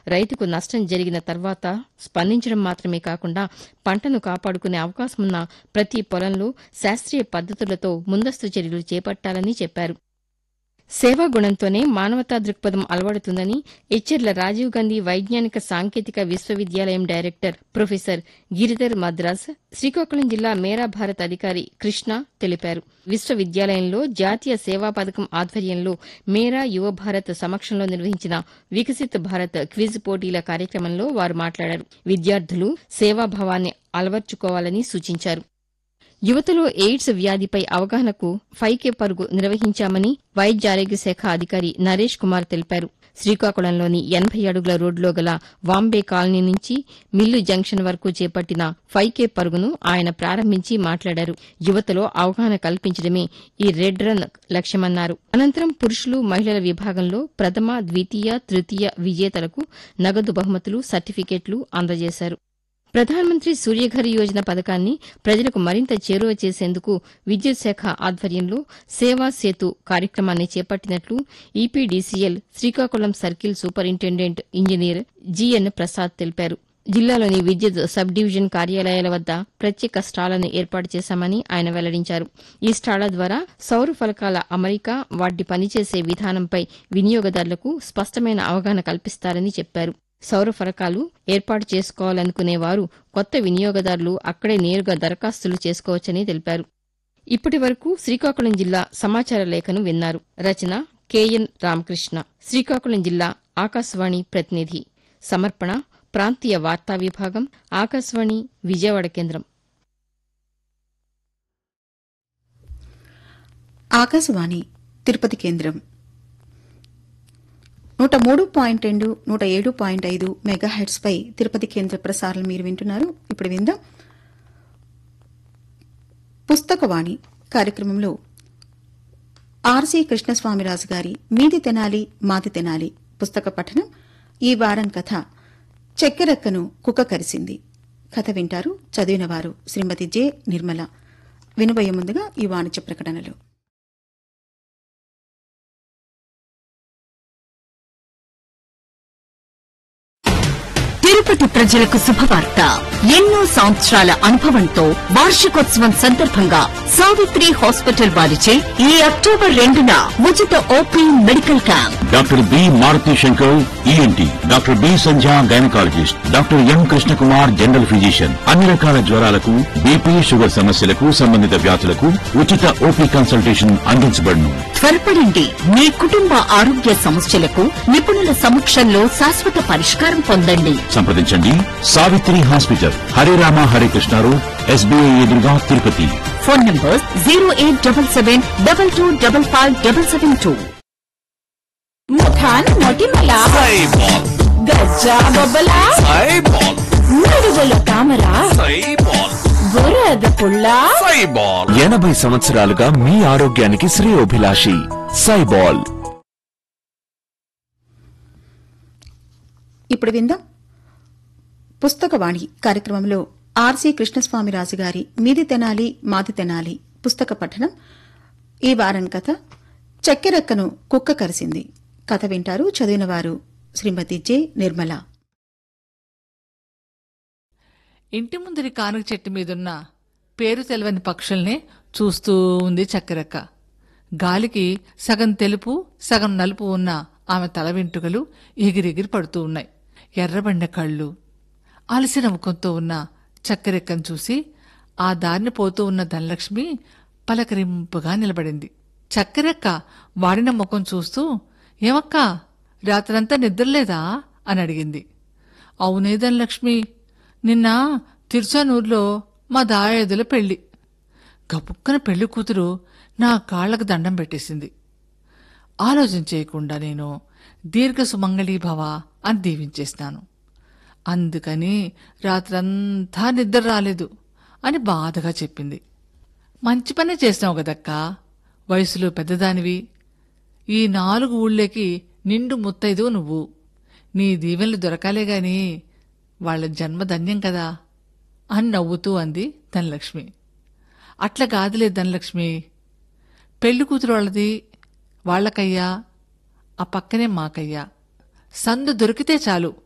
రైతుకు నష్టం జరిగిన తర్వాత స్పందించడం మాత్రమే కాకుండా పంటను కాపాడుకునే అవకాశమున్న ప్రతి పొలంలో శాస్త్రీయ పద్దతులతో ముందస్తు చర్యలు చేపట్టాలని చెప్పారు సేవా గుణంతోనే మానవతా దృక్పథం అలవడుతుందని ఎచ్చెర్ల రాజీవ్ గాంధీ వైజ్ఞానిక సాంకేతిక విశ్వవిద్యాలయం డైరెక్టర్ ప్రొఫెసర్ గిరిధర్ మద్రాస్ శ్రీకాకుళం జిల్లా మేరా భారత్ అధికారి కృష్ణ తెలిపారు విశ్వవిద్యాలయంలో జాతీయ సేవా పథకం ఆధ్వర్యంలో మేరా యువ భారత్ సమక్షంలో నిర్వహించిన వికసిత్ భారత్ క్విజ్ పోటీల కార్యక్రమంలో వారు మాట్లాడారు విద్యార్థులు సేవాభావాన్ని అలవర్చుకోవాలని సూచించారు యువతలో ఎయిడ్స్ వ్యాధిపై అవగాహనకు ఫైకే పరుగు నిర్వహించామని వైద్య ఆరోగ్య శాఖ అధికారి నరేష్ కుమార్ తెలిపారు శ్రీకాకుళంలోని ఎనభై అడుగుల రోడ్లో గల వాంబే కాలనీ నుంచి మిల్లు జంక్షన్ వరకు చేపట్టిన ఫైకే పరుగును ఆయన ప్రారంభించి మాట్లాడారు యువతలో అవగాహన కల్పించడమే ఈ రెడ్ రన్ లక్ష్యమన్నారు అనంతరం పురుషులు మహిళల విభాగంలో ప్రథమ ద్వితీయ తృతీయ విజేతలకు నగదు బహుమతులు సర్టిఫికెట్లు అందజేశారు ప్రధానమంత్రి సూర్యఘర్ యోజన పథకాన్ని ప్రజలకు మరింత చేరువ చేసేందుకు విద్యుత్ శాఖ ఆధ్వర్యంలో సేవా సేతు కార్యక్రమాన్ని చేపట్టినట్లు EPDCL Srikakulam circle superintendent engineer GN Prasad తెలిపారు జిల్లాలోని విద్యుత్ సబ్ డివిజన్ కార్యాలయాల వద్ద ప్రత్యేక స్టాళ్లను ఏర్పాటు చేశామని ఆయన వెల్లడించారు ఈ స్టాళ్ల ద్వారా సౌర ఫలకాల అమరిక వాటి పనిచేసే విధానంపై వినియోగదారులకు స్పష్టమైన అవగాహన కల్పిస్తారని చెప్పారు సౌర ఫలకాలు ఏర్పాటు చేసుకోవాలనుకునే వారు కొత్త వినియోగదారులు అక్కడే నేరుగా దరఖాస్తులు చేసుకోవచ్చని తెలిపారు ఇప్పటి వరకు శ్రీకాకుళం జిల్లా సమాచార లేఖను విన్నారు రచన కెఎన్ రామకృష్ణ శ్రీకాకుళం జిల్లా ఆకాశవాణి ప్రతినిధి సమర్పణ ప్రాంతీయ వార్తా విభాగం ఆకాశవాణి విజయవాడ కేంద్రం ఆకాశవాణి తిరుపతి కేంద్రం నూట మూడు పాయింట్ రెండు నూట ఏడు పాయింట్ ఐదు మెగాహెడ్స్ పై తిరుపతి కేంద్ర ప్రసారాలు మీరు వింటున్నారు ఇప్పుడు విందాం పుస్తకవాణి కార్యక్రమంలో ఆర్సి కృష్ణస్వామిరాజు గారి మీది తెనాలి మాది తెనాలి పుస్తక పఠనం ఈ వారం కథ చెక్కెరెక్కను కుక్క కరిసింది కథ వింటారు చదివినవారు శ్రీమతి జె నిర్మల వినబోయే ముందుగా ఈ వాణిజ్య ప్రకటనలు తిరుపతి ప్రజలకు శుభవార్త ఎన్నో సంవత్సరాల అనుభవంతో వార్షికోత్సవం సందర్భంగా సావిత్రి హాస్పిటల్ వారిచే ఈ అక్టోబర్ రెండున ఉచిత OP medical camp doctor B Maruthi Shankar ENT doctor B Sandhya gynaecologist doctor M Krishnakumar general physician అన్ని రకాల జ్వరాలకు బీపీ షుగర్ సమస్యలకు సంబంధిత వ్యాధులకు ఉచిత ఓపీ కన్సల్టేషన్ అందించబడును త్వరపడండి మీ కుటుంబ ఆరోగ్య సమస్యలకు నిపుణుల సమక్షంలో శాశ్వత పరిష్కారం పొందండి సంప్రదించండి సావిత్రి హాస్పిటల్ హరిరామ హరికృష్ణారు ఎస్బీఐ ఎదురుగా Tirupati phone number zero eight double seven double two double five double seven two ముఖాన్ మొటిమల గజ్జా బొబ్బల నడుగుల తామర బురద పుల్ల ఎనభై సంవత్సరాలుగా మీ ఆరోగ్యానికి శ్రేయోభిలాషి సైబాల్ ఇప్పుడు విందాం పుస్తకవాణి కార్యక్రమంలో ఆర్సి కృష్ణస్వామిరాజు గారి మీది తెనాలి మాది తెనాలి పుస్తక పఠనం ఈ వారం కథ చెక్కెరెక్కను కుక్క కరిసింది కథ వింటారు చదివినవారు శ్రీమతి జె నిర్మల ఇంటి ముందరి కానుక చెట్టు మీదున్న పేరు తెలవని పక్షుల్నే చూస్తూ ఉంది చక్కెరక్క గాలికి సగం తెలుపు సగం నలుపు ఉన్న ఆమె తల వెంట్రుకలు ఎగిరెగిరి పడుతూ ఉన్నాయి ఎర్రబండ కళ్ళు అలసిన ముఖంతో ఉన్న చక్కెరెక్కను చూసి ఆ దారిని పోతూ ఉన్న ధనలక్ష్మి పలకరింపుగా నిలబడింది చక్కెరెక్క వాడిన ముఖం చూస్తూ ఏమక్కా రాత్రంతా నిద్రలేదా అని అడిగింది అవునే ధనలక్ష్మి నిన్న తిరుచానూరులో మా దాయాదుల పెళ్లి గబుక్కన పెళ్లి కూతురు నా కాళ్లకు దండం పెట్టేసింది ఆలోచన చేయకుండా నేను దీర్ఘ సుమంగళీ భవ అని దీవించేసినాను అందుకని రాత్రంతా నిద్ర రాలేదు అని బాధగా చెప్పింది మంచి పనే చేసినావు కదక్కా వయసులో పెద్దదానివి ఈ నాలుగు ఊళ్ళకి నిండు ముత్తైదు నువ్వు నీ దీవెనలు దొరకాలే గాని వాళ్ళ జన్మ ధన్యం కదా అని నవ్వుతూ అంది ధనలక్ష్మి అట్లా కాదులే ధనలక్ష్మి పెళ్లి కూతురు వాళ్ళది వాళ్ళకయ్యా ఆ పక్కనే మాకయ్యా సందు దొరికితే చాలు